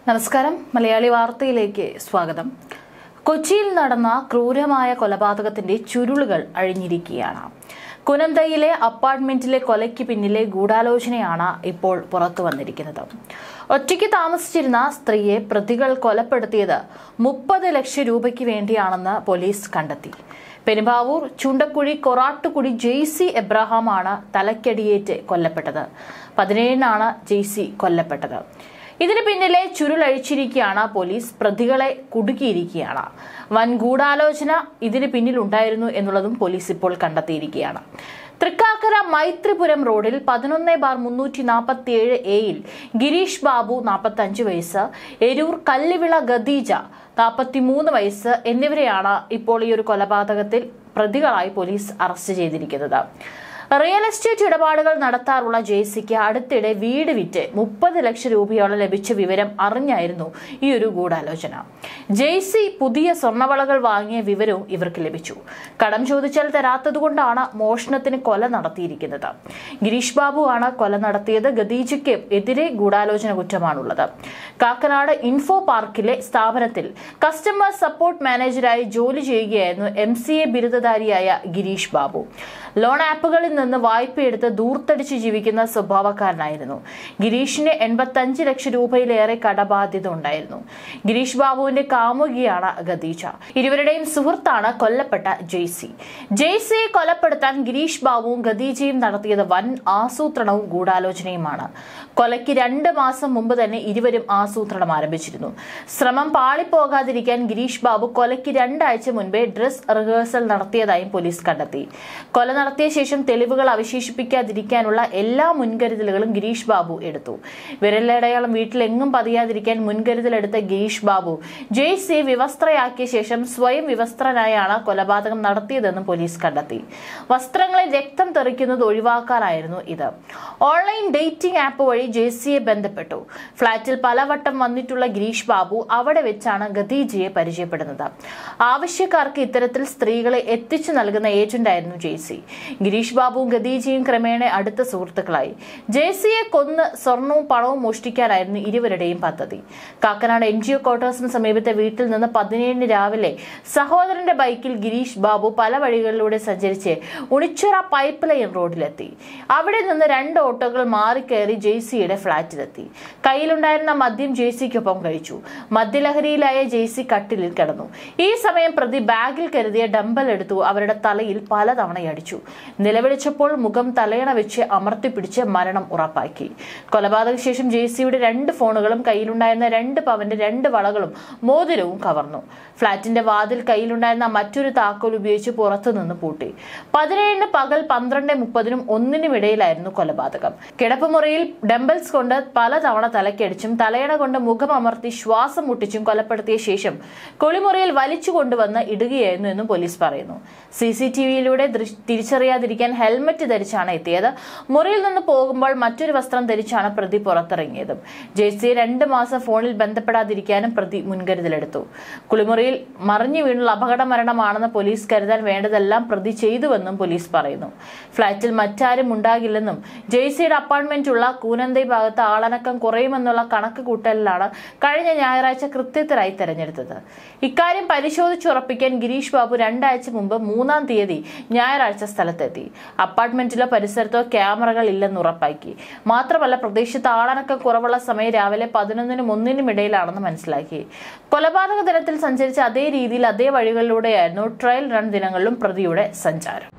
നമസ്കാരം മലയാളി വാർത്തയിലേക്ക് സ്വാഗതം കൊച്ചിയിൽ നടന്ന ക്രൂരമായ കൊലപാതകത്തിന്റെ ചുരുളുകൾ അഴിഞ്ഞിരിക്കുകയാണ് കുനന്തയിലെ അപ്പാർട്ട്മെന്റിലെ കൊലയ്ക്ക് പിന്നിലെ ഗൂഢാലോചനയാണ് ഇപ്പോൾ പുറത്തു വന്നിരിക്കുന്നത് ഒറ്റയ്ക്ക് താമസിച്ചിരുന്ന സ്ത്രീയെ പ്രതികൾ കൊലപ്പെടുത്തിയത് മുപ്പത് ലക്ഷം രൂപയ്ക്ക് വേണ്ടിയാണെന്ന് പോലീസ് കണ്ടെത്തി പെരുമ്പാവൂർ ചുണ്ടക്കുഴി കൊറാട്ടുകുടി ജെയ്സി എബ്രഹാമാണ് തലക്കടിയേറ്റ് കൊല്ലപ്പെട്ടത് പതിനേഴിനാണ് ജെയ്സി കൊല്ലപ്പെട്ടത് ഇതിന് പിന്നിലെ ചുരുളഴിച്ചിരിക്കുകയാണ് പോലീസ് പ്രതികളെ കുടുക്കിയിരിക്കുകയാണ് വൻ ഗൂഢാലോചന ഇതിന് പിന്നിലുണ്ടായിരുന്നു എന്നുള്ളതും പോലീസ് ഇപ്പോൾ കണ്ടെത്തിയിരിക്കുകയാണ് തൃക്കാക്കര മൈത്രിപുരം റോഡിൽ പതിനൊന്ന് ബാർ മുന്നൂറ്റി നാൽപ്പത്തി ഏഴ് എയിൽ ഗിരീഷ് ബാബു നാൽപ്പത്തി അഞ്ച് വയസ്സ് എരൂർ കല്ലുവിള ഗദീജ നാൽപ്പത്തിമൂന്ന് വയസ്സ് എന്നിവരെയാണ് ഇപ്പോൾ ഈ ഒരു കൊലപാതകത്തിൽ പ്രതികളായി പോലീസ് അറസ്റ്റ് ചെയ്തിരിക്കുന്നത് റിയൽ എസ്റ്റേറ്റ് ഇടപാടുകൾ നടത്താറുള്ള ജെയ്സിക്ക് അടുത്തിടെ വീട് വിറ്റ് മുപ്പത് ലക്ഷം രൂപയോളം ലഭിച്ച വിവരം അറിഞ്ഞായിരുന്നു ഈ ഒരു ഗൂഢാലോചന ജെയ്സി പുതിയ സ്വർണ്ണവളകൾ വാങ്ങിയ വിവരവും ഇവർക്ക് ലഭിച്ചു കടം ചോദിച്ചാൽ തരാത്തതുകൊണ്ടാണ് മോഷണത്തിന് കൊല നടത്തിയിരിക്കുന്നത് ഗിരീഷ് ബാബു ആണ് കൊല നടത്തിയത് ഗദീജയ്ക്ക് എതിരെ ഗൂഢാലോചന കുറ്റമാണുള്ളത് കാക്കനാട് ഇൻഫോ പാർക്കിലെ സ്ഥാപനത്തിൽ കസ്റ്റമർ സപ്പോർട്ട് മാനേജരായി ജോലി ചെയ്യുകയായിരുന്നു എം സി എ ബിരുദധാരിയായ ഗിരീഷ് ബാബു ലോൺ ആപ്പുകളിൽ നിന്ന് വായ്പയെടുത്ത് ദൂർത്തടിച്ച് ജീവിക്കുന്ന സ്വഭാവക്കാരനായിരുന്നു ഗിരീഷിന് എൺപത്തഞ്ച് ലക്ഷം രൂപയിലേറെ കടബാധ്യത ഉണ്ടായിരുന്നു ഗിരീഷ് ബാബുവിന്റെ കാമുകിയാണ് ഗദീജ ഇരുവരുടെയും സുഹൃത്താണ് കൊല്ലപ്പെട്ട ജെയ്സി ജെയ്സിയെ കൊലപ്പെടുത്താൻ ഗിരീഷ് ബാബുവും ഗദീജയും നടത്തിയത് വൻ ആസൂത്രണവും ഗൂഢാലോചനയുമാണ് കൊലയ്ക്ക് രണ്ട് മാസം മുമ്പ് തന്നെ ഇരുവരും ആസൂത്രണം ആരംഭിച്ചിരുന്നു ശ്രമം പാളിപ്പോകാതിരിക്കാൻ ഗിരീഷ് ബാബു കൊലയ്ക്ക് രണ്ടാഴ്ച മുൻപേ ഡ്രസ് റിഹേഴ്സൽ നടത്തിയതായും പോലീസ് കണ്ടെത്തി കൊല നടത്തിയ ശേഷം തെളിവുകൾ അവശേഷിപ്പിക്കാതിരിക്കാനുള്ള എല്ലാ മുൻകരുതലുകളും ഗിരീഷ് ബാബു എടുത്തു വിരലടയാളം വീട്ടിലെങ്ങും പതിയാതിരിക്കാൻ മുൻകരുതലെടുത്ത ഗിരീഷ് ബാബു ജെയ്സിയെ വിവസ്ത്രയാക്കിയ ശേഷം സ്വയം വിവസ്ത്രനായാണ് കൊലപാതകം നടത്തിയതെന്നും പോലീസ് കണ്ടെത്തി വസ്ത്രങ്ങളിൽ രക്തം തെറിക്കുന്നത് ഒഴിവാക്കാനായിരുന്നു ഇത് ഓൺലൈൻ ഡേറ്റിംഗ് ആപ്പ് വഴി ജെയ്സിയെ ബന്ധപ്പെട്ടു ഫ്ളാറ്റിൽ പലവട്ടം വന്നിട്ടുള്ള ഗിരീഷ് ബാബു അവിടെ വെച്ചാണ് ഗദീജയെ പരിചയപ്പെടുന്നത് ആവശ്യക്കാർക്ക് ഇത്തരത്തിൽ സ്ത്രീകളെ എത്തിച്ചു നൽകുന്ന ഏജന്റായിരുന്നു ജെയ്സി ഗിരീഷ് ബാബുവും ഗദീജയും ക്രമേണ അടുത്ത സുഹൃത്തുക്കളായി ജെയ്സിയെ കൊന്ന് സ്വർണവും പണവും മോഷ്ടിക്കാനായിരുന്നു ഇരുവരുടെയും പദ്ധതി കാക്കനാട് എൻ ജി ഒ ക്വാർട്ടേഴ്സിന് സമീപത്തെ വീട്ടിൽ നിന്ന് പതിനേഴിന് രാവിലെ സഹോദരന്റെ ബൈക്കിൽ ഗിരീഷ് ബാബു പല വഴികളിലൂടെ സഞ്ചരിച്ച് ഉണിച്ചിറ പൈപ്പ് ലൈൻ റോഡിലെത്തി അവിടെ നിന്ന് രണ്ട് ഓട്ടോകൾ മാറിക്കയറി ജെയ്സിയുടെ ഫ്ളാറ്റിലെത്തി കയ്യിലുണ്ടായിരുന്ന മദ്യം ജെയ്സിക്കൊപ്പം കഴിച്ചു മദ്യലഹരിയിലായ ജെയ്സി കട്ടിലിൽ കിടന്നു ഈ സമയം പ്രതി ബാഗിൽ കരുതിയ ഡമ്പൽ എടുത്തു അവരുടെ തലയിൽ പലതവണ അടിച്ചു നിലവിളിച്ചപ്പോൾ മുഖം തലയണ വെച്ച് അമർത്തിപ്പിടിച്ച് മരണം ഉറപ്പാക്കി കൊലപാതക ശേഷം ജെയ്സിയുടെ രണ്ട് ഫോണുകളും കയ്യിലുണ്ടായിരുന്ന രണ്ട് പവന്റെ രണ്ട് വളകളും മോതിരവും കവർന്നു ഫ്ളാറ്റിന്റെ വാതിൽ കയ്യിലുണ്ടായിരുന്ന മറ്റൊരു താക്കോൽ ഉപയോഗിച്ച് പുറത്തുനിന്ന് പൂട്ടി പതിനേഴിന് പകൽ പന്ത്രണ്ട് മുപ്പതിനും ഒന്നിനും ഇടയിലായിരുന്നു കൊലപാതകം കിടപ്പുമുറിയിൽ ഡംബൽസ് കൊണ്ട് പലതവണ തലക്കടിച്ചും തലയണ കൊണ്ട് മുഖം അമർത്തി ശ്വാസം മുട്ടിച്ചും കൊലപ്പെടുത്തിയ ശേഷം കുളിമുറിയിൽ വലിച്ചു കൊണ്ടുവന്ന് ഇടുകയായിരുന്നു എന്നും പോലീസ് പറയുന്നു സി സി ടി വിയിലൂടെ തിരിച്ചറിയാതിരിക്കാൻ ഹെൽമറ്റ് ധരിച്ചാണ് എത്തിയത് മുറിയിൽ നിന്ന് പോകുമ്പോൾ മറ്റൊരു വസ്ത്രം ധരിച്ചാണ് പ്രതി പുറത്തിറങ്ങിയതും ജെയ്സിയെ രണ്ട് മാസം ഫോണിൽ ബന്ധപ്പെടാതിരിക്കാനും പ്രതി മുൻകരുതലെടുത്തു കുളിമുറിയിൽ മറിഞ്ഞു വീണുള്ള അപകട മരണമാണെന്ന് പോലീസ് കരുതാൻ വേണ്ടതെല്ലാം പ്രതി ചെയ്തുവെന്നും പോലീസ് പറയുന്നു ഫ്ളാറ്റിൽ മറ്റാരും ഉണ്ടാകില്ലെന്നും ജെയ്സിയുടെ അപ്പാർട്ട്മെന്റുള്ള കൂനന്തൈ ഭാഗത്ത് ആളനക്കം കുറയുമെന്നുള്ള കണക്ക് കൂട്ടലിലാണ് കഴിഞ്ഞ ഞായറാഴ്ച കൃത്യത്തിനായി തെരഞ്ഞെടുത്തത് ഇക്കാര്യം പരിശോധിച്ചുറപ്പിക്കാൻ ഗിരീഷ് ബാബു രണ്ടാഴ്ച മുമ്പ് മൂന്നാം തീയതി ഞായറാഴ്ച സ്ഥലത്തെത്തി അപ്പാർട്ട്മെന്റിലോ പരിസരത്തോ ക്യാമറകൾ ഇല്ലെന്ന് ഉറപ്പാക്കി മാത്രമല്ല പ്രദേശത്ത് ആളനക്കം കുറവുള്ള സമയം രാവിലെ പതിനൊന്നിനും ഒന്നിനും ഇടയിലാണെന്ന് മനസ്സിലാക്കി കൊലപാതക ദിനത്തിൽ സഞ്ചരിച്ച അതേ രീതിയിൽ അതേ വഴികളിലൂടെയായിരുന്നു ട്രയൽ റൺ ദിനങ്ങളിലും പ്രതിയുടെ സഞ്ചാരം